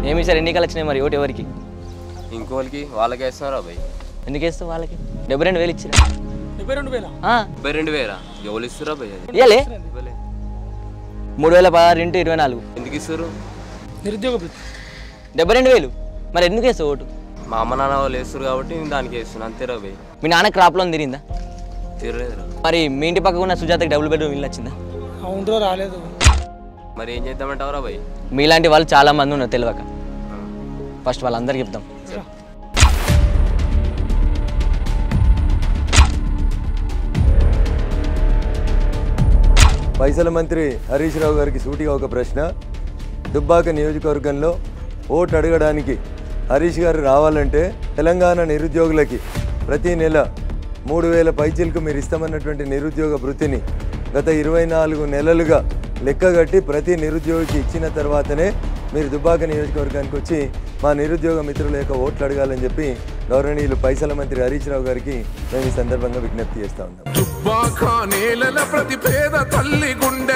ఏమి సార్ ఎన్నికలు వచ్చినాయి మరి ఓటు ఎవరికి ఇంకోళ్ళకి వాళ్ళకి వేస్తున్నారా భయ్ ఎందుకు వేస్తావు వాళ్ళకి డెబ్బై రెండు వేలు ఇచ్చిరా డెబ్బై రెండు వేల ఆ, డెబ్బై రెండు వేరా ఎవరు ఇస్తురా భయ్ అది ఇయ్యాలే ఇవ్వలే. మూడు వేల పదహారు ఇంటూ ఇరవై నాలుగు ఎందుకు ఇస్తారు నిరుద్యోగ భృతి డెబ్బై రెండు వేలు మరి ఎందుకు వేస్తావు ఓటు మా అమ్మ నాన్న వాళ్ళు వేస్తారు కాబట్టి నేను దానికి వేస్తున్నా అంతేరా భయ్ మీ నాన్న క్రాప్ లోన్ తిరిగిందా తీరలేదురా మరి మీ ఇంటి పక్కకు ఉన్న సుజాతకి డబుల్ బెడ్రూమ్ ఇల్లు వచ్చిందా అవునరో రాలేదు మరి ఏం చేద్దామంటావురా భయ్ మీలాంటి వాళ్ళు చాలా మంది ఉన్నారు తెలియక ఫస్ట్ వాళ్ళందరికీ చెప్తాం పైసల మంత్రి హరీష్ రావు గారికి సూటిగా ఒక ప్రశ్న దుబ్బాక నియోజకవర్గంలో ఓటు అడగడానికి హరీష్ గారు రావాలంటే తెలంగాణ నిరుద్యోగులకి ప్రతి నెల మూడు వేల పైచీలకు మీరు ఇస్తామన్నటువంటి నిరుద్యోగ వృత్తిని గత ఇరవై నాలుగు నెలలుగా లెక్కగట్టి ప్రతి నిరుద్యోగికి ఇచ్చిన తర్వాతనే మీరు దుబ్బాక నియోజకవర్గానికి వచ్చి మా నిరుద్యోగ మిత్రుల యొక్క ఓట్లు అడగాలని చెప్పి గౌరవనీయులు పైసల మంత్రి హరీష్ రావు గారికి మేము ఈ సందర్భంగా విజ్ఞప్తి చేస్తా ఉన్నాం దుబ్బాక నేలల ప్రతి పేద తల్లి గుండె